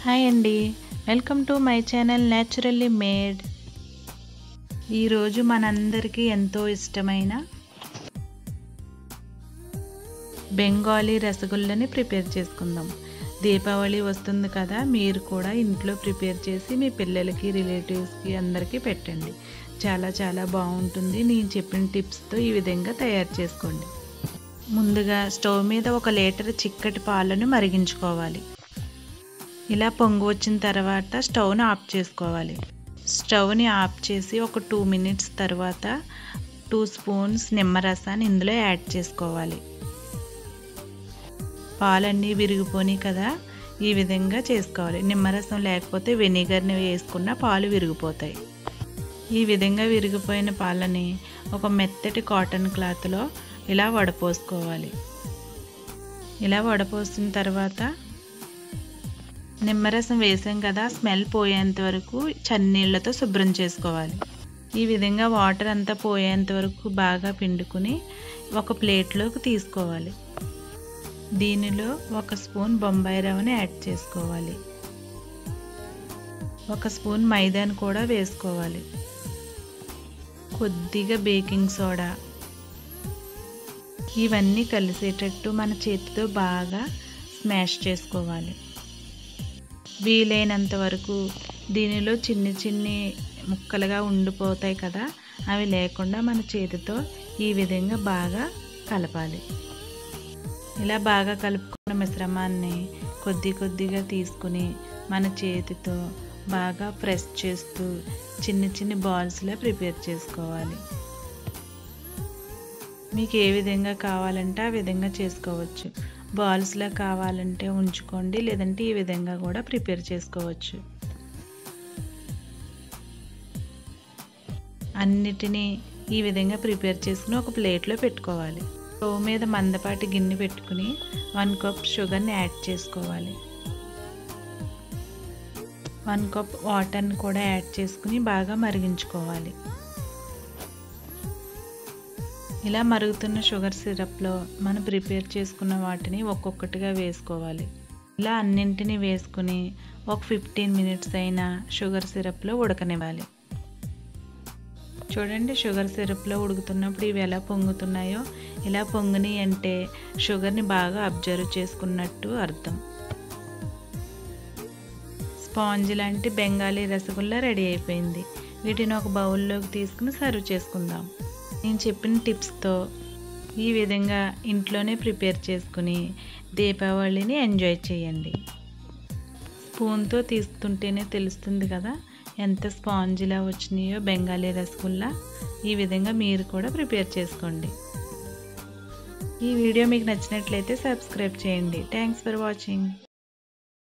hi అండి welcome to my channel naturally made ఈరోజు మనందరికీ ఎంతో ఇష్టమైన బెంగాలీ రసగుల్లని ప్రిపేర్ చేసుకుందాం దీపావళి వస్తుంది కదా మీరు కూడా ఇంట్లో ప్రిపేర్ చేసి మీ పిల్లలకి రిలేటివ్స్కి అందరికీ పెట్టండి చాలా చాలా బాగుంటుంది నేను చెప్పిన టిప్స్తో ఈ విధంగా తయారు చేసుకోండి ముందుగా స్టవ్ మీద ఒక లీటర్ చిక్కటి పాలను మరిగించుకోవాలి ఇలా పొంగు వచ్చిన తర్వాత స్టవ్ని ఆఫ్ చేసుకోవాలి స్టవ్ని ఆఫ్ చేసి ఒక టూ మినిట్స్ తర్వాత టూ స్పూన్స్ నిమ్మరసాన్ని ఇందులో యాడ్ చేసుకోవాలి పాలన్నీ విరిగిపోయి కదా ఈ విధంగా చేసుకోవాలి నిమ్మరసం లేకపోతే వెనిగర్ని వేసుకున్న పాలు విరిగిపోతాయి ఈ విధంగా విరిగిపోయిన పాలని ఒక మెత్తటి కాటన్ క్లాత్లో ఇలా వడపోసుకోవాలి ఇలా వడపోసిన తర్వాత నిమ్మరసం వేసాం కదా స్మెల్ పోయేంత వరకు చన్నీళ్ళతో శుభ్రం చేసుకోవాలి ఈ విధంగా వాటర్ అంతా పోయేంత వరకు బాగా పిండుకుని ఒక ప్లేట్లోకి తీసుకోవాలి దీనిలో ఒక స్పూన్ బొంబాయి రవ్వని యాడ్ చేసుకోవాలి ఒక స్పూన్ మైదాని కూడా వేసుకోవాలి కొద్దిగా బేకింగ్ సోడా ఇవన్నీ కలిసేటట్టు మన చేతితో బాగా స్మాష్ చేసుకోవాలి వీలైనంత వరకు దీనిలో చిన్ని చిన్ని ముక్కలుగా ఉండిపోతాయి కదా అవి లేకుండా మన చేతితో ఈ విధంగా బాగా కలపాలి ఇలా బాగా కలుపుకున్న మిశ్రమాన్ని కొద్ది కొద్దిగా తీసుకుని మన చేతితో బాగా ప్రెస్ చేస్తూ చిన్న చిన్న బాల్స్లా ప్రిపేర్ చేసుకోవాలి మీకు ఏ విధంగా కావాలంటే ఆ విధంగా చేసుకోవచ్చు బాల్స్లా కావాలంటే ఉంచుకోండి లేదంటే ఈ విధంగా కూడా ప్రిపేర్ చేసుకోవచ్చు అన్నిటినీ ఈ విధంగా ప్రిపేర్ చేసుకుని ఒక ప్లేట్లో పెట్టుకోవాలి స్టవ్ మీద మందపాటి గిన్నె పెట్టుకుని వన్ కప్ షుగర్ని యాడ్ చేసుకోవాలి వన్ కప్ వాటర్ని కూడా యాడ్ చేసుకుని బాగా మరిగించుకోవాలి ఇలా మరుగుతున్న షుగర్ సిరప్లో మనం ప్రిపేర్ చేసుకున్న వాటిని ఒక్కొక్కటిగా వేసుకోవాలి ఇలా అన్నింటినీ వేసుకుని ఒక ఫిఫ్టీన్ మినిట్స్ అయినా షుగర్ సిరప్లో ఉడకనివ్వాలి చూడండి షుగర్ సిరప్లో ఉడుకుతున్నప్పుడు ఇవి ఎలా పొంగుతున్నాయో ఇలా పొంగుని అంటే షుగర్ని బాగా అబ్జర్వ్ చేసుకున్నట్టు అర్థం స్పాంజ్ లాంటి బెంగాలీ రసగుల్లా రెడీ అయిపోయింది వీటిని ఒక బౌల్లోకి తీసుకుని సర్వ్ చేసుకుందాం నేను చెప్పిన టిప్స్తో ఈ విధంగా ఇంట్లోనే ప్రిపేర్ చేసుకుని దీపావళిని ఎంజాయ్ చేయండి స్పూన్తో తీస్తుంటేనే తెలుస్తుంది కదా ఎంత స్పాంజిలా వచ్చినాయో బెంగాలీ రసగుల్లా ఈ విధంగా మీరు కూడా ప్రిపేర్ చేసుకోండి ఈ వీడియో మీకు నచ్చినట్లయితే సబ్స్క్రైబ్ చేయండి థ్యాంక్స్ ఫర్ వాచింగ్